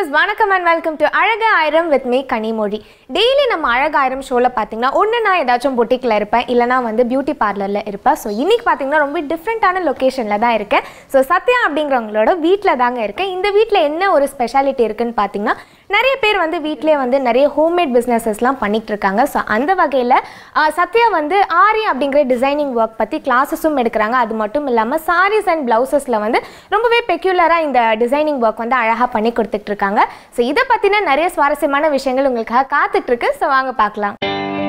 Viewers வணக்கம் and welcome to அழக ஆயிரம் வித் மீ கனிமொழி டெய்லி நம்ம அழக ஆயிரம் ஷோவில் பார்த்தீங்கன்னா ஒன்று நான் ஏதாச்சும் பொட்டிக்கில் இருப்பேன் இல்லைனா வந்து பியூட்டி பார்லரில் இருப்பேன் ஸோ இன்னைக்கு பார்த்தீங்கன்னா ரொம்ப டிஃப்ரெண்ட்டான லொக்கேஷனில் தான் இருக்கேன் ஸோ சத்யா அப்படிங்கிறவங்களோட வீட்டில் தாங்க இருக்கேன் இந்த வீட்டில் என்ன ஒரு ஸ்பெஷாலிட்டி இருக்குன்னு பார்த்தீங்கன்னா நிறைய பேர் வந்து வீட்டிலே வந்து நிறைய ஹோம்மேட் பிஸ்னஸஸ்லாம் பண்ணிட்டு இருக்காங்க ஸோ அந்த வகையில் சத்யா வந்து ஆரி அப்படிங்கிற டிசைனிங் ஒர்க் பற்றி கிளாஸஸும் எடுக்கிறாங்க அது மட்டும் இல்லாமல் சாரீஸ் அண்ட் ப்ளவுசஸில் வந்து ரொம்பவே பெக்யூலராக இந்த டிசைனிங் ஒர்க் வந்து அழகாக பண்ணி கொடுத்துட்டு இருக்காங்க ஸோ இதை பற்றின நிறைய சுவாரஸ்யமான விஷயங்கள் உங்களுக்காக காத்துட்டு இருக்கு ஸோ வாங்க பார்க்கலாம்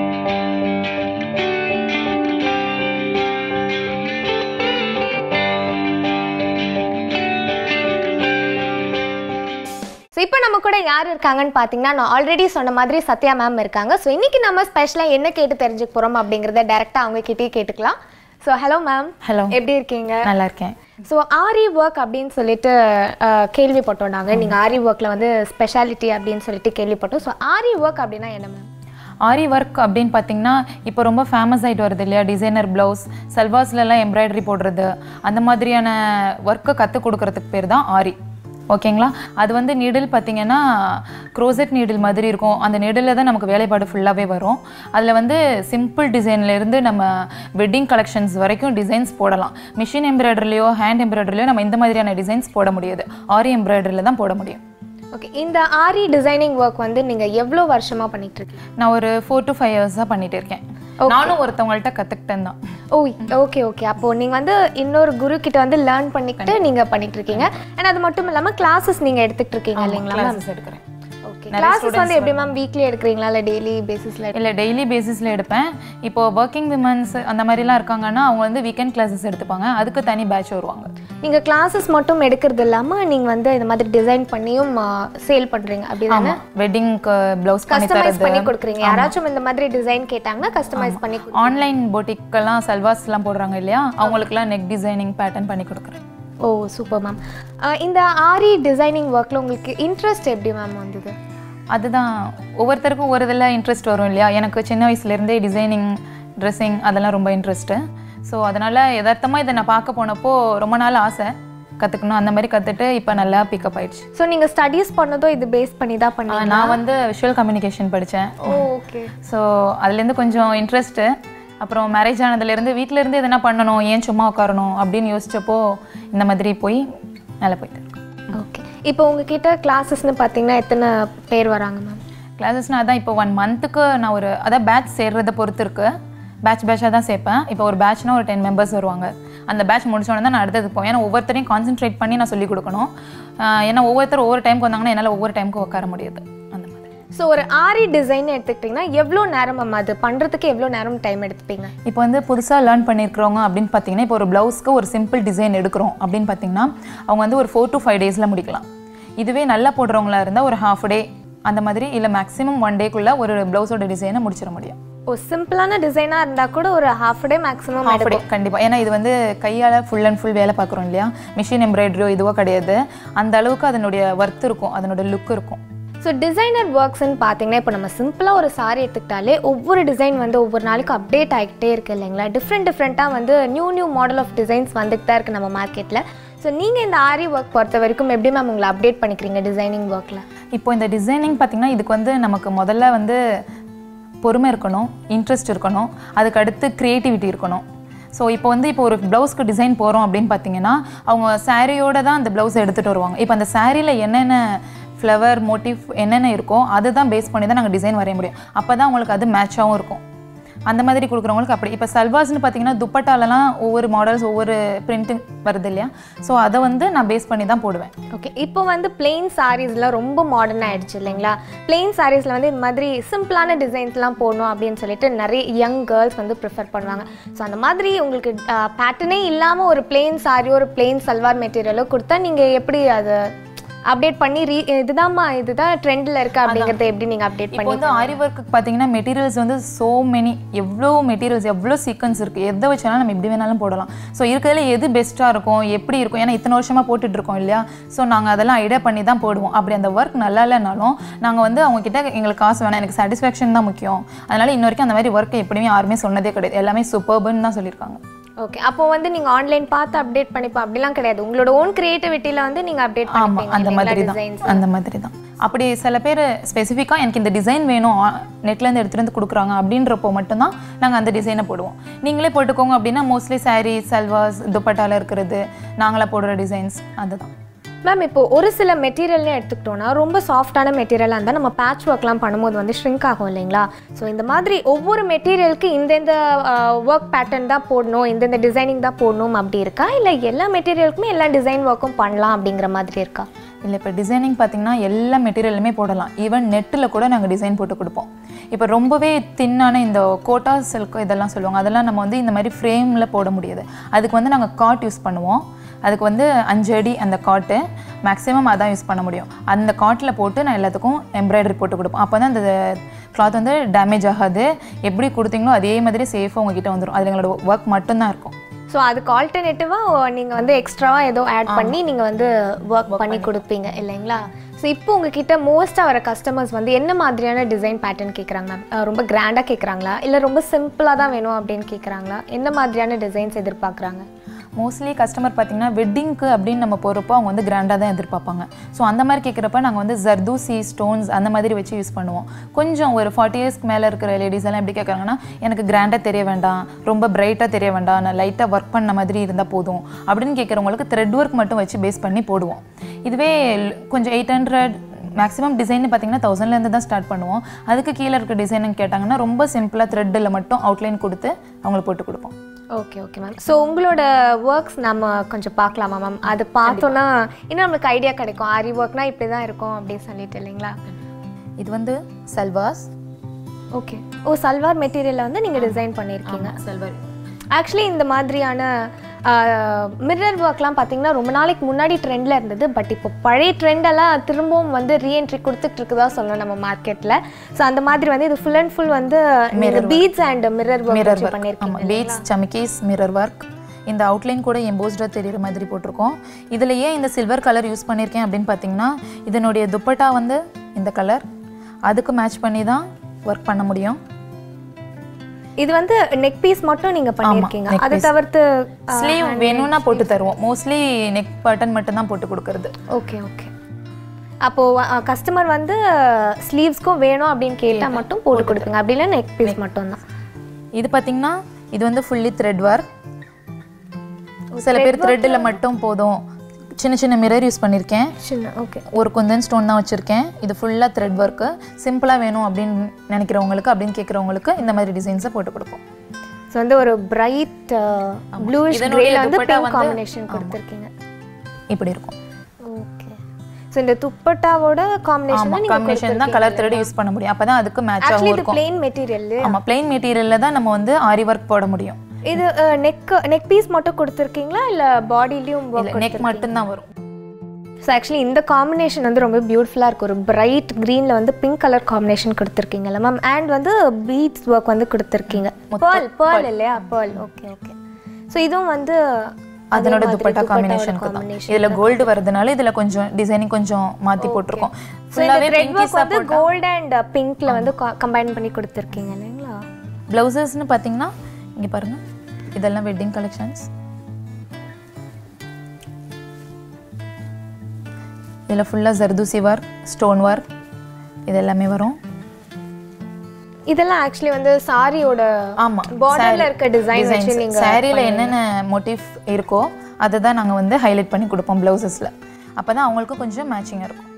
ஸோ இப்போ நம்ம கூட யார் இருக்காங்கன்னு பார்த்தீங்கன்னா நான் ஆல்ரெடி சொன்ன மாதிரி சத்யா மேம் இருக்காங்க ஸோ இன்னைக்கு நம்ம ஸ்பெஷலாக என்ன கேட்டு தெரிஞ்சுக்க போகிறோம் அப்படிங்கிறத டேரெக்டாக அவங்க கிட்டே கேட்டுக்கலாம் ஸோ ஹலோ மேம் Hello. எப்படி இருக்கீங்க நல்லா இருக்கேன் ஸோ ஆரி ஒர்க் அப்படின்னு சொல்லிட்டு அஹ், கேள்விப்பட்டோம் நாங்கள் நீங்கள் ஆரி ஒர்க்கில் வந்து ஸ்பெஷாலிட்டி அப்படின்னு சொல்லிட்டு கேள்விப்பட்டோம் ஸோ ஆரி ஒர்க் அப்படின்னா என்ன மேம் ஆரி ஒர்க் அப்படின்னு பார்த்தீங்கன்னா இப்போ ரொம்ப ஃபேமஸ் ஆகிட்டு வருது இல்லையா டிசைனர் ப்ளவுஸ் சல்வாஸ்லலாம் எம்ப்ராய்டரி போடுறது அந்த மாதிரியான ஒர்க்கை கற்றுக் கொடுக்கறதுக்கு பேர் தான் ஆரி ஓகேங்களா அது வந்து நீடில் பார்த்தீங்கன்னா க்ரோசெட் நீடில் மாதிரி இருக்கும் அந்த நீடில் தான் நமக்கு வேலைப்பாடு ஃபுல்லாகவே வரும் அதில் வந்து சிம்பிள் டிசைன்லேருந்து நம்ம வெட்டிங் கலெக்ஷன்ஸ் வரைக்கும் டிசைன்ஸ் போடலாம் மிஷின் எம்ப்ராய்டரிலையோ ஹேண்ட் எம்ப்ராய்டரிலையோ நம்ம இந்த மாதிரியான டிசைன்ஸ் போட முடியாது ஆரி எம்ப்ராய்டரியில் தான் போட முடியும் ஓகே இந்த ஆரி டிசைனிங் ஒர்க் வந்து நீங்கள் எவ்வளோ வருஷமாக பண்ணிட்டு இருக்கீங்க நான் ஒரு ஃபோர் டு ஃபைவ் இயர்ஸாக பண்ணிட்டு இருக்கேன் நானும் ஒருத்தவங்கள்ட்ட கற்றுக்கிட்டேன் தான் ஓ ஓகே ஓகே அப்போ நீங்க வந்து இன்னொரு குரு கிட்ட வந்து லேர்ன் பண்ணிக்கிட்டு நீங்க பண்ணிட்டு இருக்கீங்க அண்ட் அது மட்டும் இல்லாம கிளாஸஸ் நீங்க எடுத்துட்டு இருக்கீங்க இல்லைங்களா மேம் கிளாஸஸ் எடுக்கிறேன் ஓகே கிளாஸஸ் வந்து எப்படி மேம் வீக்லி எடுக்கிறீங்களா இல்லை டெய்லி பேசிஸ்ல இல்லை டெய்லி பேசிஸில் எடுப்பேன் இப்போ ஒர்க்கிங் விமன்ஸ் அந்த மாதிரிலாம் இருக்காங்கன்னா அவங்க வந்து வீக்கெண்ட் கிளாஸஸ் எடுத்துப்பாங்க அதுக்கு தனி பேட்ச் வருவாங்க நீங்க கிளாஸஸ் மட்டும் எடுக்கிறது இல்லாம நீங்க வந்து இந்த மாதிரி டிசைன் பண்ணியும் சேல் பண்றீங்க அப்படிதானே வெட்டிங்க்கு ப்ளவுஸ் பண்ணி கஸ்டமைஸ் தரது பண்ணி கொடுக்குறீங்க யாராச்சும் இந்த மாதிரி டிசைன் கேட்டாங்கன்னா கஸ்டமைஸ் பண்ணி கொடு- ஆன்லைன் பொட்டிக்கெல்லாம் சல்வாஸ்லாம் போடுறாங்க இல்லையா அவங்களுக்குலாம் நெக் டிசைனிங் பேட்டர்ன் பண்ணி கொடுக்குறேன் ஓ சூப்பர் மேம் இந்த ஆரி டிசைனிங் ஒர்க்ல உங்களுக்கு இன்ட்ரெஸ்ட் எப்படி மேம் வந்தது அதுதான் ஒவ்வொருத்தருக்கும் ஒரு இதில் இன்ட்ரெஸ்ட் வரும் இல்லையா எனக்கு சின்ன வயசுலேருந்தே டிசைனிங் ட்ரெஸ்ஸிங் அதெல்லாம் ரொம்ப இன்ட்ரெஸ்ட்டு ஸோ அதனால் யதார்த்தமாக இதை நான் பார்க்க போனப்போ ரொம்ப நாள் ஆசை கற்றுக்கணும் அந்த மாதிரி கற்றுட்டு இப்போ நல்லா பிக்கப் ஆயிடுச்சு ஸோ நீங்க ஸ்டடீஸ் பண்ணதும் இது பேஸ் பண்ணி தான் ஆ, பண்ணீங்க நான் வந்து விஷுவல் கம்யூனிகேஷன் படித்தேன் ஓகே ஸோ அதுலேருந்து கொஞ்சம் இன்ட்ரெஸ்ட்டு அப்புறம் மேரேஜ் ஆனதுலேருந்து வீட்டில் இருந்து எதனா பண்ணணும் ஏன் சும்மா உட்காரணும் அப்படின்னு யோசிச்சப்போ இந்த மாதிரி போய் நல்லா போயிட்டு இருக்கு ஓகே இப்போ உங்ககிட்ட கிளாஸஸ்னு பார்த்தீங்கன்னா எத்தனை பேர் வராங்க மேம் கிளாஸஸ்னால் அதான் இப்போ ஒன் மந்த்துக்கு நான் ஒரு அதான் பேட்ச் சேர்றதை பொறுத்து இருக்கு பேட்ச் பேட்சாக தான் சேர்ப்பேன் இப்போ ஒரு பேட்ச்னா ஒரு டென் மெம்பர்ஸ் வருவாங்க அந்த பேட்ச் முடிச்சோடனே தான் நான் அடுத்தது போவேன் ஏன்னா ஒவ்வொருத்தரையும் கான்சென்ட்ரேட் பண்ணி நான் சொல்லிக் கொடுக்கணும் ஆஹ் ஏன்னா ஒவ்வொருத்தர் ஒவ்வொரு டைமுக்கு வந்தாங்கன்னா என்னால் ஒவ்வொரு டைமுக்கு உட்கார முடியாது அந்த மாதிரி ஸோ ஒரு ஆரி டிசைன் எடுத்துக்கிட்டிங்கன்னா எவ்வளோ நேரம் மேம் அது பண்ணுறதுக்கு எவ்வளோ நேரம் டைம் எடுத்துப்பீங்க இப்போ வந்து புதுசாக லேர்ன் பண்ணியிருக்கிறவங்க அப்படின்னு பார்த்தீங்கன்னா இப்போ ஒரு ப்ளவுஸ்க்கு ஒரு சிம்பிள் டிசைன் எடுக்கிறோம் அப்படின்னு பார்த்தீங்கன்னா அவங்க வந்து ஒரு ஃபோர் டு ஃபைவ் டேஸில் முடிக்கலாம் இதுவே நல்லா போடுறவங்களா இருந்தால் ஒரு ஹாஃப் டே அந்த மாதிரி இல்லை மேக்ஸிமம் ஒன் டேக்குள்ளே ஒரு ப்ளவுஸோட டிசைனை முடிச்சிட முடியும் ஓ சிம்பிளான டிசைனாக இருந்தால் கூட ஒரு half day maximum half day கண்டிப்பாக ஏன்னா இது வந்து கையால் ஃபுல் அண்ட் ஃபுல் வேலை பார்க்குறோம் இல்லையா மிஷின் எம்ப்ராய்டரியோ இதுவோ கிடையாது அந்த அளவுக்கு அதனுடைய ஒர்த் இருக்கும் அதனுடைய லுக் இருக்கும் ஸோ டிசைனர் ஒர்க்ஸ்ன்னு பார்த்தீங்கன்னா இப்போ நம்ம சிம்பிளாக ஒரு சாரி எடுத்துக்கிட்டாலே ஒவ்வொரு டிசைன் வந்து ஒவ்வொரு நாளைக்கு அப்டேட் ஆகிக்கிட்டே இருக்கு இல்லைங்களா டிஃப்ரெண்ட் டிஃப்ரெண்ட்டாக வந்து new new model of designs வந்துட்டு தான் இருக்குது நம்ம மார்க்கெட்டில் ஸோ நீங்கள் இந்த ஆரி ஒர்க் பொறுத்த வரைக்கும் எப்படி மேம் உங்களை அப்டேட் பண்ணிக்கிறீங்க டிசைனிங் ஒர்க்கில் இப்போ இந்த டிசைனிங் பார்த்திங்கன்னா இதுக்கு வந்து நமக்கு முதல்ல வந்து பொறுமை இருக்கணும் இன்ட்ரெஸ்ட் இருக்கணும் அதுக்கு அடுத்து க்ரியேட்டிவிட்டி இருக்கணும் ஸோ இப்போ வந்து இப்போ ஒரு ப்ளவுஸ்க்கு டிசைன் போகிறோம் அப்படின்னு பார்த்தீங்கன்னா அவங்க சாரியோட தான் அந்த ப்ளவுஸ் எடுத்துகிட்டு வருவாங்க இப்போ அந்த சாரியில் என்னென்ன ஃப்ளவர் மோட்டிவ் என்னென்ன இருக்கோ அதை தான் பேஸ் பண்ணி தான் நாங்கள் டிசைன் வரைய முடியும் அப்போ தான் அவங்களுக்கு அது மேட்சாகவும் இருக்கும் அந்த மாதிரி கொடுக்குறவங்களுக்கு அப்படி இப்போ சல்வாஸ்னு பார்த்தீங்கன்னா துப்பட்டாலலாம் ஒவ்வொரு மாடல்ஸ் ஒவ்வொரு பிரிண்ட்டு வருது இல்லையா ஸோ அதை வந்து நான் பேஸ் பண்ணி தான் போடுவேன் ஓகே இப்போ வந்து பிளெயின் சாரீஸ்லாம் ரொம்ப மாடர்ன் ஆயிடுச்சு இல்லைங்களா பிளெயின் சாரீஸில் வந்து இந்த மாதிரி சிம்பிளான டிசைன்ஸ்லாம் போடணும் அப்படின்னு சொல்லிட்டு நிறைய யங் கேர்ள்ஸ் வந்து ப்ரிஃபர் பண்ணுவாங்க ஸோ அந்த மாதிரி உங்களுக்கு பேட்டர்னே இல்லாமல் ஒரு பிளெயின் சாரி ஒரு பிளெயின் சல்வார் மெட்டீரியலோ கொடுத்தா நீங்கள் எப்படி அதை அப்டேட் பண்ணி ரீ இதுதான்மா இதுதான் ட்ரெண்டில் இருக்கு அப்படிங்கிறத எப்படி நீங்கள் அப்டேட் இப்போ பண்ணி வந்து ஆரி ஒர்க்கு பார்த்தீங்கன்னா மெட்டீரியல்ஸ் வந்து சோ மெனி எவ்வளோ மெட்டீரியல்ஸ் எவ்வளோ சீக்வன்ஸ் இருக்குது எதை வச்சாலும் நம்ம எப்படி வேணாலும் போடலாம் ஸோ இருக்கிறதுல எது பெஸ்ட்டாக இருக்கும் எப்படி இருக்கும் ஏன்னா இத்தனை வருஷமாக போட்டுட்டு இருக்கோம் இல்லையா ஸோ நாங்கள் அதெல்லாம் ஐடியா பண்ணி தான் போடுவோம் அப்படி அந்த ஒர்க் நல்லா இல்லைனாலும் நாங்கள் வந்து அவங்க கிட்ட எங்களுக்கு காசு வேணாம் எனக்கு சாட்டிஸ்ஃபேக்ஷன் தான் முக்கியம் அதனால இன்ன வரைக்கும் அந்த மாதிரி ஒர்க்கை எப்படியுமே யாருமே சொன்னதே கிடையாது எல்லாமே சூப்பர்புன்னு தான் சொல்லியிருக்காங்க ஓகே அப்போ வந்து நீங்கள் ஆன்லைன் பார்த்து அப்டேட் பண்ணிப்போம் அப்படிலாம் கிடையாது உங்களோட ஓன் கிரியேட்டிவிட்டியில் வந்து நீங்கள் அப்டேட் ஆமாம் அந்த மாதிரி பண்ணிப்பீங்க தான் அந்த மாதிரி தான் அப்படி சில பேர் ஸ்பெசிஃபிக்காக எனக்கு இந்த டிசைன் வேணும் நெட்லேருந்து எடுத்துகிட்டு வந்து கொடுக்குறாங்க அப்படின்றப்போ மட்டும்தான் நாங்கள் அந்த டிசைனை போடுவோம் நீங்களே போட்டுக்கோங்க அப்படின்னா மோஸ்ட்லி saree சல்வாஸ் துப்பட்டால இருக்கிறது நாங்களே போடுற டிசைன்ஸ் அதுதான் மேம் இப்போ ஒரு சில மெட்டீரியல்னே எடுத்துக்கிட்டோம்னா ரொம்ப சாஃப்டான மெட்டீரியலாக இருந்தால் நம்ம பேட்ச் ஒர்க்லாம் பண்ணும்போது வந்து ஷ்ரிங்க் ஆகும் இல்லைங்களா ஸோ இந்த மாதிரி ஒவ்வொரு மெட்டீரியலுக்கு இந்தந்த ஒர்க் பேட்டர்ன் தான் போடணும் இந்தந்த டிசைனிங் தான் போடணும் அப்படி இருக்கா இல்லை எல்லா மெட்டீரியலுக்குமே எல்லா டிசைன் ஒர்க்கும் பண்ணலாம் அப்படிங்கிற மாதிரி இருக்கா இல்லை இப்போ டிசைனிங் பார்த்தீங்கன்னா எல்லா மெட்டீரியலுமே போடலாம் ஈவன் நெட்டில் கூட நாங்கள் டிசைன் போட்டு கொடுப்போம் இப்போ ரொம்பவே தின்னான இந்த கோட்டா சில்க் இதெல்லாம் சொல்லுவாங்க அதெல்லாம் நம்ம வந்து இந்த மாதிரி ஃப்ரேமில் போட முடியாது அதுக்கு வந்து நாங்கள் காட் யூஸ் பண்ணுவோம் அதுக்கு வந்து அஞ்சு அடி அந்த காட்டு மேக்ஸிமம் அதான் யூஸ் பண்ண முடியும் அந்த காட்டில் போட்டு நான் எல்லாத்துக்கும் எம்ப்ராய்டரி போட்டு கொடுப்போம் அப்போ தான் அந்த கிளாத் வந்து டேமேஜ் ஆகாது எப்படி கொடுத்தீங்களோ அதே மாதிரி சேஃபாக உங்ககிட்ட வந்துடும் அது எங்களோட ஒர்க் மட்டும்தான் இருக்கும் ஸோ அதுக்கு ஆல்டர்னேட்டிவாக நீங்கள் வந்து எக்ஸ்ட்ராவாக ஏதோ ஆட் பண்ணி நீங்கள் வந்து ஒர்க் பண்ணி கொடுப்பீங்க இல்லைங்களா ஸோ இப்போ உங்ககிட்ட மோஸ்ட்டாக வர கஸ்டமர்ஸ் வந்து என்ன மாதிரியான டிசைன் பேட்டர்ன் கேட்குறாங்க ரொம்ப கிராண்டாக கேட்குறாங்களா இல்லை ரொம்ப சிம்பிளாக தான் வேணும் அப்படின்னு கேட்குறாங்களா என்ன மாதிரியான டிசைன்ஸ் எதிர்பார்க்குறாங்க மோஸ்ட்லி கஸ்டமர் பார்த்தீங்கன்னா வெட்டிங்க்கு அப்படின்னு நம்ம போகிறப்போ அவங்க வந்து கிராண்டாக தான் எதிர்பார்ப்பாங்க ஸோ அந்த மாதிரி கேட்குறப்ப நாங்கள் வந்து ஜர்தூசி ஸ்டோன்ஸ் அந்த மாதிரி வச்சு யூஸ் பண்ணுவோம் கொஞ்சம் ஒரு ஃபார்ட்டி இயர்ஸ்க்கு மேலே இருக்கிற லேடிஸ் எல்லாம் எப்படி கேட்குறாங்கன்னா எனக்கு கிராண்டாக தெரிய வேண்டாம் ரொம்ப பிரைட்டாக தெரிய வேண்டாம் நான் லைட்டாக ஒர்க் பண்ண மாதிரி இருந்தால் போதும் அப்படின்னு கேட்குறவங்களுக்கு த்ரெட் ஒர்க் மட்டும் வச்சு பேஸ் பண்ணி போடுவோம் இதுவே கொஞ்சம் எயிட் ஹண்ட்ரட் மேக்ஸிமம் டிசைன் பார்த்தீங்கன்னா தௌசண்ட்லேருந்து தான் ஸ்டார்ட் பண்ணுவோம் அதுக்கு கீழே இருக்க டிசைன் கேட்டாங்கன்னா ரொம்ப சிம்பிளாக த்ரெட்டில் மட்டும் அவுட்லைன் கொடுத்து அவங்களுக்கு போட்டு கொடுப்போம் ஓகே ஓகே மேம் ஸோ உங்களோட ஒர்க்ஸ் நம்ம கொஞ்சம் பார்க்கலாமா மேம் அது பார்த்தோன்னா இன்னும் நம்மளுக்கு ஐடியா கிடைக்கும் ஆரி ஒர்க்னா இப்படி தான் இருக்கும் அப்படின்னு சொல்லிட்டு இல்லைங்களா இது வந்து சல்வாஸ் ஓகே ஓ சல்வார் மெட்டீரியலில் வந்து நீங்கள் டிசைன் பண்ணியிருக்கீங்க சல்வார் ஆக்சுவலி இந்த மாதிரியான மிரர் ஒர்க்லாம் பார்த்தீங்கன்னா ரொம்ப நாளைக்கு முன்னாடி ட்ரெண்டில் இருந்தது பட் இப்போ பழைய ட்ரெண்டெல்லாம் திரும்பவும் வந்து ரீஎன்ட்ரி கொடுத்துட்டு இருக்குதா சொல்லணும் நம்ம மார்க்கெட்டில் ஸோ அந்த மாதிரி வந்து இது ஃபுல் அண்ட் ஃபுல் வந்து beads and mirror mirror work work பண்ணியிருக்கீங்க ஆமாம் பீட்ஸ் சமிக்கீஸ் மிரர் ஒர்க் இந்த அவுட்லைன் கூட எம்போஸ்டாக தெரியுற மாதிரி போட்டிருக்கோம் இதில் ஏன் இந்த சில்வர் கலர் யூஸ் பண்ணியிருக்கேன் அப்படின்னு பார்த்தீங்கன்னா இதனுடைய துப்பட்டா வந்து இந்த கலர் அதுக்கு மேட்ச் பண்ணி தான் ஒர்க் பண்ண முடியும் இது வந்து நெக் பீஸ் மட்டும் நீங்க பண்ணிருக்கீங்க neck அதை piece. தவிர்த்து ஸ்லீவ் வேணும்னா போட்டு தருவோம் மோஸ்ட்லி நெக் பட்டன் மட்டும் தான் போட்டு கொடுக்கறது ஓகே ஓகே அப்போ கஸ்டமர் வந்து ஸ்லீவ்ஸ்க்கும் வேணும் அப்படின்னு கேட்டா மட்டும் போட்டு கொடுப்பீங்க அப்படி இல்லை நெக் பீஸ் மட்டும் தான் இது பார்த்தீங்கன்னா இது வந்து ஃபுல்லி த்ரெட் ஒர்க் சில பேர் த்ரெட்டில் மட்டும் போதும் சின்ன சின்ன மிரர் யூஸ் பண்ணியிருக்கேன் சின்ன ஓகே ஒரு குந்தன் ஸ்டோன் தான் வச்சுருக்கேன் இது ஃபுல்லாக த்ரெட் ஒர்க்கு சிம்பிளாக வேணும் அப்படின்னு நினைக்கிறவங்களுக்கு அப்படின்னு கேட்குறவங்களுக்கு இந்த மாதிரி டிசைன்ஸை போட்டு கொடுப்போம் ஸோ வந்து ஒரு பிரைட் ப்ளூஷ் இதனுடைய கிரேல வந்து துப்பட்டா பிங்க் வந்து- காம்பினேஷன் கொடுத்துருக்கீங்க இப்படி இருக்கும் ஓகே ஸோ இந்த துப்பட்டாவோட காம்பினேஷன் ஆமாம் நீங்க காம்பினேஷன் தான் கலர் த்ரெட் யூஸ் பண்ண முடியும் அப்போ தான் அதுக்கு மேட்சாகவும் ஆக்சுவலி இது இருக்கும் பிளெயின் மெட்டீரியல் ஆமாம் பிளெயின் மெட்டீரியலில் தான் நம்ம வந்து ஆரி ஒர்க் போட முடியும் இது நெக் நெக் பீஸ் மட்டும் கொடுத்துருக்கீங்களா இல்ல பாடிலையும் ஒர்க் நெக் மட்டும்தான் வரும் ஸோ ஆக்சுவலி இந்த காம்பினேஷன் வந்து ரொம்ப பியூட்டிஃபுல்லாக இருக்கும் ஒரு பிரைட் க்ரீனில் வந்து பிங்க் கலர் காம்பினேஷன் கொடுத்துருக்கீங்கல்ல மேம் அண்ட் வந்து பீட்ஸ் ஒர்க் வந்து கொடுத்துருக்கீங்க பேர்ல் பேர்ல் இல்லையா பேர்ல் ஓகே ஓகே ஸோ இதுவும் வந்து அதே அதனோட மாதிரி துப்பட்டா துப்பட்டாவோட காம்பினேஷனுக்கு தான் combination. இதில் கோல்டு வரதுனால இதில் கொஞ்சம் டிசைனிங் கொஞ்சம் மாற்றி போட்டிருக்கோம் ஸோ இந்த ஃபுல்லாகவே த்ரெட் ஒர்க் பிங்கிஸாக வந்து கோல்டு அண்ட் பிங்க்ல வந்து கம்பைன் பண்ணி கொடுத்துருக்கீங்க இல்லைங்களா ப்ளவுசஸ்னு பார்த்தீங்கன்னா இங்கே பாருங்கள் இதெல்லாம் வெட்டிங் கலெக்ஷன்ஸ் இதில் ஃபுல்லாக ஜர்தூசி ஒர்க் ஸ்டோன் ஒர்க் இது எல்லாமே வரும் இதெல்லாம் ஆக்சுவலி வந்து சாரியோட ஆமாம் பார்டர்ல இருக்க டிசைன் வச்சு நீங்க சாரியில் என்னென்ன மோட்டிவ் இருக்கோ அதை தான் நாங்கள் வந்து ஹைலைட் பண்ணி கொடுப்போம் ப்ளவுசஸில் அப்போ தான் அவங்களுக்கு கொஞ்சம் மேட்சிங்காக இருக்கும்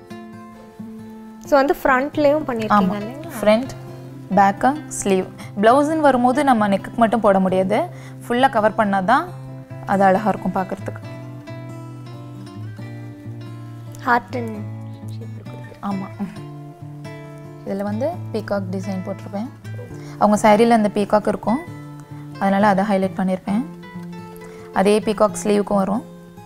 ஸோ வந்து ஃப்ரண்ட்லேயும் பண்ணியிருக்கீங்க ஆமாம் இல்லைங்களா ஃப்ரண்ட் பேக்கு ஸ்லீவ் ப்ளவுஸுன்னு வரும்போது நம்ம நெக்குக்கு மட்டும் போட முடியாது ஃபுல்லாக கவர் பண்ணால் தான் அது அழகாக இருக்கும் பார்க்குறதுக்கு ஹார்ட் அண்ட் ஆமாம் இதில் வந்து பீகாக் டிசைன் போட்டிருப்பேன் அவங்க சாரியில் அந்த பீகாக் இருக்கும் அதனால் அதை ஹைலைட் பண்ணியிருப்பேன் அதே பீகாக் ஸ்லீவுக்கும் வரும்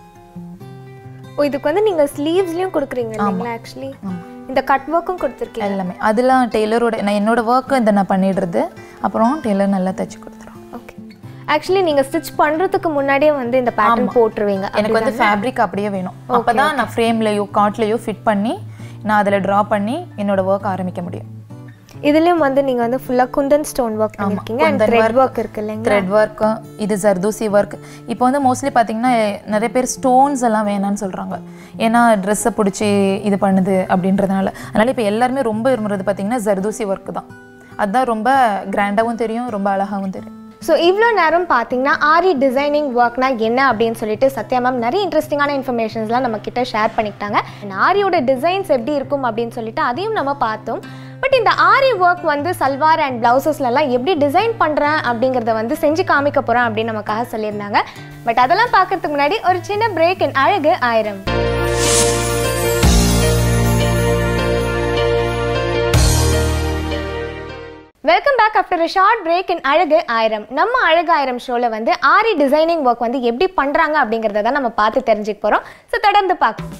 ஓ இதுக்கு வந்து நீங்க ஸ்லீவ்ஸ்லயும் கொடுக்குறீங்க இல்லைங்களா ஆக்சுவலி இந்த கட் ஒர்க்கும் கொடுத்துருக்கீங்க எல்லாமே அதெல்லாம் டெய்லரோட நான் என்னோட ஒர்க்கு இதை நான் பண்ணிடுறது அப்புறம் டெய்லர் நல்லா தைச்சி கொடுத்துருவோம் ஓகே ஆக்சுவலி நீங்க ஸ்டிச் பண்றதுக்கு முன்னாடியே வந்து இந்த பேட்டர்ன் போட்டுருவீங்க எனக்கு வந்து ஃபேப்ரிக் அப்படியே வேணும் அப்போ தான் நான் ஃப்ரேம்லேயோ காட்லேயோ ஃபிட் பண்ணி நான் அதில் ட்ரா பண்ணி என்னோட ஒர்க் ஆரம்பிக்க முடியும் இதுலயும் வந்து நீங்க வந்து ஃபுல்லா குந்தன் ஸ்டோன் ஒர்க் பண்ணிருக்கீங்க அண்ட் த்ரெட் ஒர்க் இருக்கு இல்லைங்க த்ரெட் ஒர்க்கு இது ஜர்தூசி ஒர்க் இப்போ வந்து மோஸ்ட்லி பார்த்தீங்கன்னா நிறைய பேர் ஸ்டோன்ஸ் எல்லாம் வேணாம்னு சொல்கிறாங்க ஏன்னா ட்ரெஸ்ஸை பிடிச்சி இது பண்ணுது அப்படின்றதுனால அதனால் இப்போ எல்லாருமே ரொம்ப விரும்புறது பார்த்தீங்கன்னா ஜர்தூசி ஒர்க் தான் அதுதான் ரொம்ப கிராண்டாகவும் தெரியும் ரொம்ப அழகாகவும் தெரியும் ஸோ இவ்வளோ நேரம் பார்த்தீங்கன்னா ஆரி டிசைனிங் ஒர்க்னா என்ன அப்படின்னு சொல்லிட்டு சத்யா மேம் நிறைய இன்ட்ரெஸ்டிங்கான இன்ஃபர்மேஷன்ஸ்லாம் நம்ம கிட்ட ஷேர் பண்ணிக்கிட்டாங்க And ஆரியோட டிசைன்ஸ் எப்படி இருக்கும் அப்படின்னு சொல்லிட்டு அதையும் நம்ம பார்த்தோம் பட் இந்த ஆரி ஒர்க் வந்து சல்வார் அண்ட் பிளவுசஸ்லலாம் எப்படி டிசைன் பண்ணுறேன் அப்படிங்கிறத வந்து செஞ்சு காமிக்க போகிறேன் அப்படின்னு நமக்காக சொல்லியிருந்தாங்க பட் அதெல்லாம் பார்க்கறதுக்கு முன்னாடி ஒரு சின்ன break in Azhagu Aayiram welcome back after a short break in Azhagu Aayiram நம்ம அழகு ஆயிரம் ஷோவில் வந்து ஆரி டிசைனிங் ஒர்க் வந்து எப்படி பண்ணுறாங்க அப்படிங்கிறத தான் நம்ம பார்த்து தெரிஞ்சுக்க போகிறோம் ஸோ தொடர்ந்து பார்க்கலாம்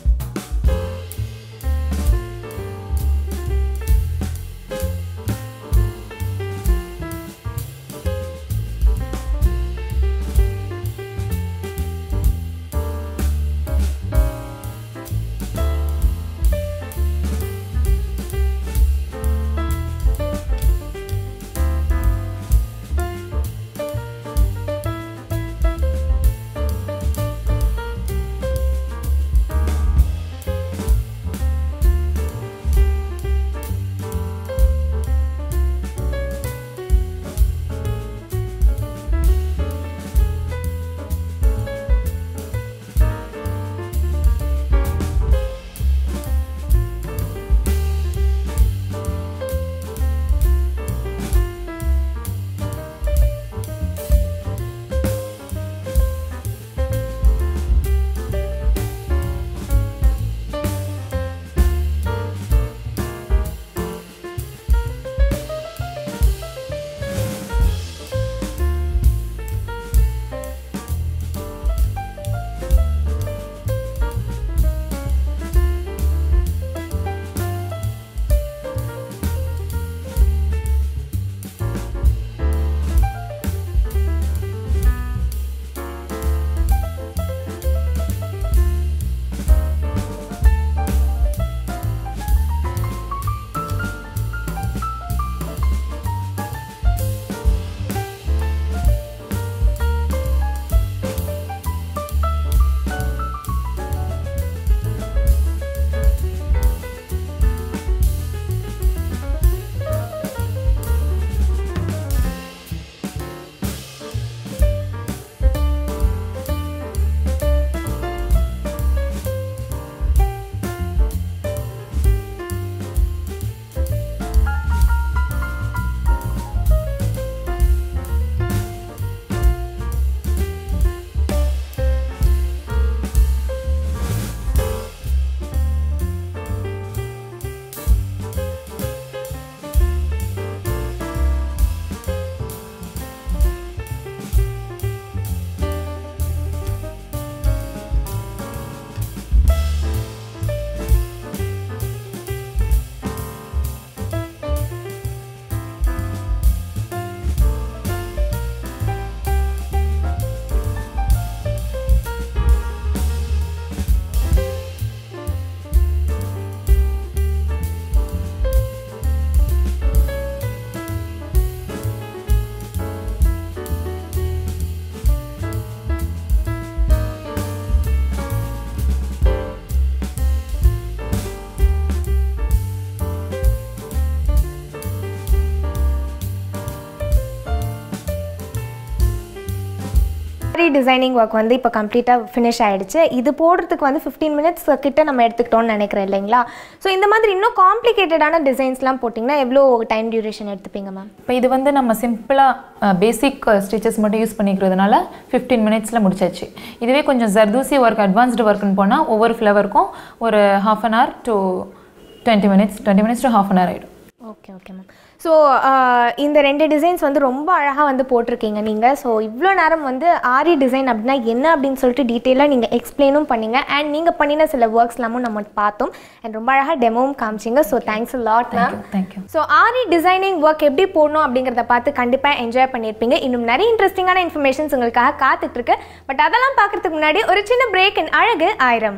சாரி டிசைனிங் ஒர்க் வந்து இப்போ கம்ப்ளீட்டாக ஃபினிஷ் ஆயிடுச்சு இது போடுறதுக்கு வந்து ஃபிஃப்டீன் மினிட்ஸ் கிட்ட நம்ம எடுத்துக்கிட்டோம்னு நினைக்கிறேன் இல்லைங்களா ஸோ இந்த மாதிரி இன்னும் காம்ப்ளிகேட்டடான டிசைன்ஸ்லாம் போட்டிங்கன்னா எவ்வளோ டைம் டியூரேஷன் எடுத்துப்பீங்க மேம் இப்போ இது வந்து நம்ம சிம்பிளாக பேசிக் ஸ்டிச்சஸ் மட்டும் யூஸ் பண்ணிக்கிறதுனால ஃபிஃப்டீன் மினிட்ஸில் முடிச்சாச்சு இதுவே கொஞ்சம் ஜர்தூசி ஒர்க் அட்வான்ஸ்டு ஒர்க்குன்னு போனால் ஒவ்வொரு ஃப்ளவருக்கும் ஒரு half an hour to twenty minutes twenty minutes to half an hour ஆகிடும் ஓகே ஓகே மேம் ஸோ இந்த ரெண்டு டிசைன்ஸ் வந்து ரொம்ப அழகாக வந்து போட்டிருக்கீங்க நீங்கள் ஸோ இவ்வளோ நேரம் வந்து ஆரி டிசைன் அப்படின்னா என்ன அப்படின்னு சொல்லிட்டு டீட்டெயிலாக நீங்கள் எக்ஸ்பிளைனும் பண்ணீங்க அண்ட் நீங்கள் பண்ணின சில ஒர்க்ஸ்லாமும் நம்ம பார்த்தோம் அண்ட் ரொம்ப அழகாக டெமோவும் காமிச்சிங்க so thanks lot ma'am thank you so aari designing work எப்படி போடணும் அப்படிங்கிறத பார்த்து கண்டிப்பாக என்ஜாய் பண்ணியிருப்பீங்க இன்னும் நிறைய இன்ட்ரெஸ்டிங்கான இன்ஃபர்மேஷன்ஸ் உங்களுக்காக காத்துட்ருக்கு பட் அதெல்லாம் பார்க்கறதுக்கு முன்னாடி ஒரு சின்ன break in Azhagu Aayiram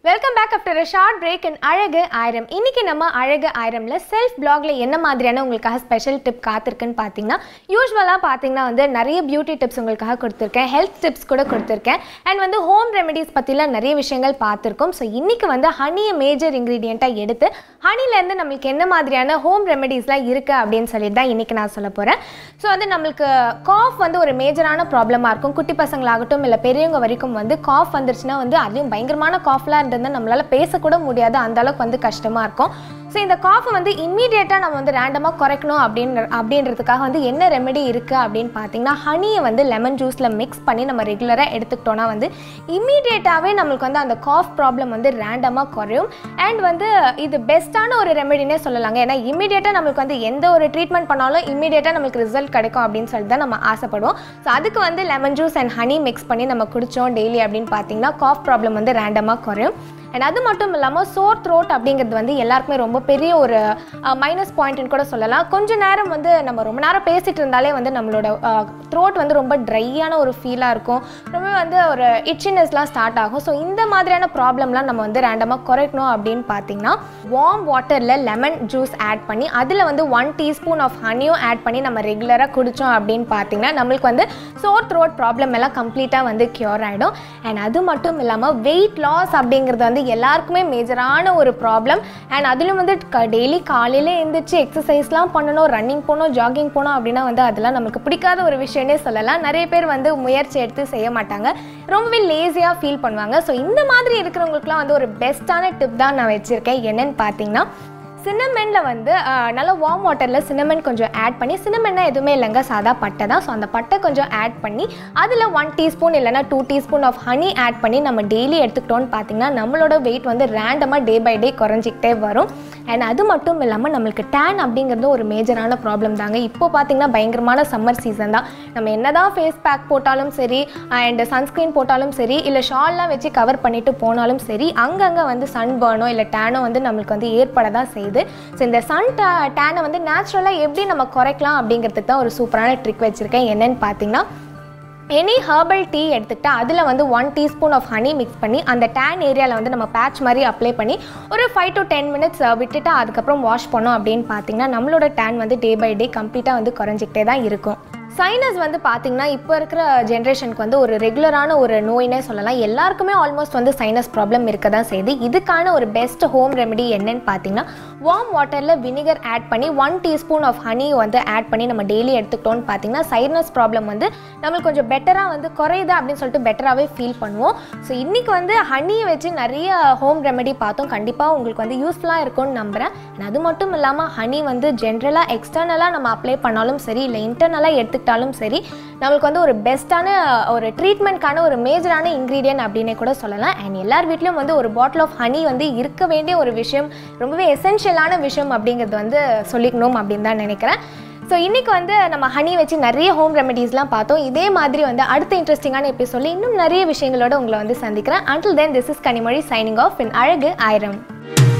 welcome back after a short break in Azhagu Aayiram இன்னைக்கு நம்ம அழகு ஆயிரம்ல செல்ஃப் பிளாக்ல என்ன மாதிரியான உங்களுக்காக ஸ்பெஷல் டிப் காத்திருக்குன்னு பார்த்தீங்கன்னா யூஸ்வலாக பார்த்தீங்கன்னா வந்து நிறைய பியூட்டி டிப்ஸ் உங்களுக்காக கொடுத்துருக்கேன் ஹெல்த் டிப்ஸ் கூட கொடுத்துருக்கேன் அண்ட் வந்து ஹோம் ரெமெடிஸ் பற்றிலாம் நிறைய விஷயங்கள் பார்த்துருக்கோம் ஸோ இன்னைக்கு வந்து ஹனியை மேஜர் இன்க்ரீடியண்ட்டாக எடுத்து ஹனிலேருந்து நம்மளுக்கு என்ன மாதிரியான ஹோம் ரெமெடிஸ்லாம் இருக்குது அப்படின்னு சொல்லிட்டு தான் இன்னைக்கு நான் சொல்ல போகிறேன் ஸோ வந்து நம்மளுக்கு காஃப் வந்து ஒரு மேஜரான ப்ராப்ளமாக இருக்கும் குட்டி பசங்களாகட்டும் இல்லை பெரியவங்க வரைக்கும் வந்து காஃப் வந்துருச்சுன்னா வந்து அதுவும் பயங்கரமான காஃப்லாம் இருந்ததுன்னா நம்மளால் பேசக்கூட முடியாது அந்த அளவுக்கு வந்து கஷ்டமாக இருக்கும் ஸோ இந்த காஃபை வந்து இம்மீடியட்டாக நம்ம வந்து ரேண்டமாக குறைக்கணும் அப்படின்ற அப்படின்றதுக்காக வந்து என்ன ரெமெடி இருக்குது அப்படின்னு பார்த்தீங்கன்னா ஹனியை வந்து லெமன் ஜூஸில் மிக்ஸ் பண்ணி நம்ம ரெகுலராக எடுத்துக்கிட்டோன்னா வந்து இம்மீடியட்டாகவே நம்மளுக்கு வந்து அந்த காஃப் ப்ராப்ளம் வந்து ரேண்டமாக குறையும் அண்ட் வந்து இது பெஸ்ட்டான ஒரு ரெமெடினே சொல்லலாங்க ஏன்னா இம்மீடியட்டாக நம்மளுக்கு வந்து எந்த ஒரு ட்ரீட்மெண்ட் பண்ணாலும் இம்மீடியட்டாக நம்மளுக்கு ரிசல்ட் கிடைக்கும் அப்படின்னு சொல்லிட்டு தான் நம்ம ஆசைப்படுவோம் ஸோ அதுக்கு வந்து lemon juice and honey mix பண்ணி நம்ம குடித்தோம் டெய்லி அப்படின்னு பார்த்தீங்கன்னா காஃப் ப்ராப்ளம் வந்து ரேண்டமாக குறையும் அண்ட் அது மட்டும் இல்லாமல் சோர் த்ரோட் அப்படிங்கிறது வந்து எல்லாருக்குமே ரொம்ப பெரிய ஒரு மைனஸ் பாயிண்ட்னு கூட சொல்லலாம் கொஞ்ச நேரம் வந்து நம்ம ரொம்ப நேரம் பேசிட்டு இருந்தாலே வந்து நம்மளோட த்ரோட் வந்து ரொம்ப ட்ரையான ஒரு ஃபீலாக இருக்கும் ரொம்ப வந்து ஒரு இச்சினஸ்லாம் ஸ்டார்ட் ஆகும் ஸோ இந்த மாதிரியான ப்ராப்ளம்லாம் நம்ம வந்து ரேண்டமாக குறைக்கணும் அப்படின்னு பார்த்தீங்கன்னா வார்ம் வாட்டரில் லெமன் ஜூஸ் ஆட் பண்ணி அதில் வந்து ஒன் டீஸ்பூன் ஆஃப் ஹனியும் ஆட் பண்ணி நம்ம ரெகுலராக குடித்தோம் அப்படின்னு பார்த்தீங்கன்னா நம்மளுக்கு வந்து சோர் த்ரோட் ப்ராப்ளம் எல்லாம் கம்ப்ளீட்டாக வந்து க்யூர் ஆகிடும் அண்ட் அது மட்டும் இல்லாமல் வெயிட் லாஸ் அப்படிங்கிறது வந்து எல்லாருக்குமே மேஜரான ஒரு ப்ராப்ளம் அண்ட் அதிலும் வந்து டெய்லி காலையில் எழுந்திரிச்சு எக்ஸசைஸ்லாம் பண்ணணும் ரன்னிங் போகணும் ஜாகிங் போகணும் அப்படின்னா வந்து அதெல்லாம் நமக்கு பிடிக்காத ஒரு விஷயம்னே சொல்லலாம் நிறைய பேர் வந்து முயற்சி எடுத்து செய்ய மாட்டாங்க ரொம்பவே லேசியாக ஃபீல் பண்ணுவாங்க ஸோ இந்த மாதிரி இருக்கிறவங்களுக்குலாம் வந்து ஒரு பெஸ்ட்டான டிப் தான் நான் வச்சுருக்கேன் என்னன்னு பார்த்தீங்கன்னா சின்னமெனில் வந்து அஹ், நல்லா வார்ம் வாட்டரில் சின்னமென் கொஞ்சம் ஆட் பண்ணி சின்னமென்னா எதுவுமே இல்லைங்க சாதா பட்டை தான் ஸோ அந்த பட்டை கொஞ்சம் ஆட் பண்ணி அதில் ஒன் டீஸ்பூன் இல்லைனா two teaspoon of honey add பண்ணி நம்ம டெய்லி எடுத்துக்கிட்டோம்னு பார்த்தீங்கன்னா நம்மளோட வெயிட் வந்து ரேண்டமாக டே பை டே குறைஞ்சிக்கிட்டே வரும் அண்ட் அது மட்டும் இல்லாமல் நம்மளுக்கு டேன் அப்படிங்கிறது ஒரு மேஜரான ப்ராப்ளம் தாங்க இப்போ பார்த்தீங்கன்னா பயங்கரமான சம்மர் சீசன் தான் நம்ம என்னதான் ஃபேஸ் பேக் போட்டாலும் சரி அண்ட் சன்ஸ்க்ரீன் போட்டாலும் சரி இல்லை ஷால்லாம் வச்சு கவர் பண்ணிட்டு போனாலும் சரி அங்கங்கே வந்து சன் பர்னோ இல்லை டேனோ வந்து நம்மளுக்கு வந்து ஏற்பட தான் செய்யுது ஸோ இந்த சன் டேனை வந்து நேச்சுரலாக எப்படி நம்ம குறைக்கலாம் அப்படிங்கிறதுக்கு தான் ஒரு சூப்பரான ட்ரிக் வச்சுருக்கேன் என்னன்னு பார்த்தீங்கன்னா எனி ஹர்பல் டீ எடுத்துக்கிட்டா அதில் வந்து one teaspoon of honey mix பண்ணி அந்த டேன் ஏரியாவில் வந்து நம்ம பேட்ச் மாதிரி அப்ளை பண்ணி ஒரு ஃபைவ் டு டென் மினிட்ஸ் விட்டுட்டு அதுக்கப்புறம் வாஷ் பண்ணோம் அப்படின்னு பார்த்தீங்கன்னா நம்மளோட டேன் வந்து டே பை டே கம்ப்ளீட்டாக வந்து குறைஞ்சிக்கிட்டே தான் இருக்கும் சைனஸ் வந்து பார்த்தீங்கன்னா இப்போ இருக்கிற ஜென்ரேஷனுக்கு வந்து ஒரு ரெகுலரான ஒரு நோயினே சொல்லலாம் எல்லாருக்குமே ஆல்மோஸ்ட் வந்து சைனஸ் ப்ராப்ளம் இருக்க தான் செய்யுது இதுக்கான ஒரு பெஸ்ட் ஹோம் ரெமெடி என்னன்னு பார்த்தீங்கன்னா வார்ம் வாட்டரில் வினிகர் ஆட் பண்ணி ஒன் டீஸ்பூன் ஆஃப் ஹனி வந்து ஆட் பண்ணி நம்ம டெய்லி எடுத்துக்கிட்டோம்னு பார்த்தீங்கன்னா சைனஸ் ப்ராப்ளம் வந்து நம்மளுக்கு கொஞ்சம் பெட்டராக வந்து குறையுது அப்படின்னு சொல்லிட்டு பெட்டராகவே ஃபீல் பண்ணுவோம் ஸோ இன்றைக்கி வந்து ஹனியை வச்சு நிறைய ஹோம் ரெமெடி பார்த்தோம் கண்டிப்பாக உங்களுக்கு வந்து யூஸ்ஃபுல்லாக இருக்கும்னு நம்புகிறேன் And அது மட்டும் இல்லாமல் ஹனி வந்து ஜென்ரலாக எக்ஸ்டர்னலாக நம்ம அப்ளை பண்ணாலும் சரி இல்லை இன்டர்னலாக எடுத்துக்கிட்டாலும் சரி நம்மளுக்கு வந்து ஒரு பெஸ்ட்டான ஒரு ட்ரீட்மெண்ட்கான ஒரு மேஜரான இன்க்ரீடியன்ட் அப்படின்னே கூட சொல்லலாம் அண்ட் எல்லார் வீட்லேயும் வந்து ஒரு பாட்டில் ஆஃப் ஹனி வந்து இருக்க வேண்டிய ஒரு விஷயம் ரொம்பவே எசென்ஷியலான விஷயம் அப்படிங்கிறது வந்து சொல்லிக்கணும் அப்படின்னு தான் நினைக்கிறேன் ஸோ இன்றைக்கி வந்து நம்ம ஹனி வச்சு நிறைய ஹோம் ரெமெடிஸ்லாம் பார்த்தோம் இதே மாதிரி வந்து அடுத்த இன்ட்ரெஸ்டிங்கான எபிசோடில் இன்னும் நிறைய விஷயங்களோட உங்களை வந்து சந்திக்கிறேன் until then this is Kanimozhi signing off in Azhagu ஆயிரம்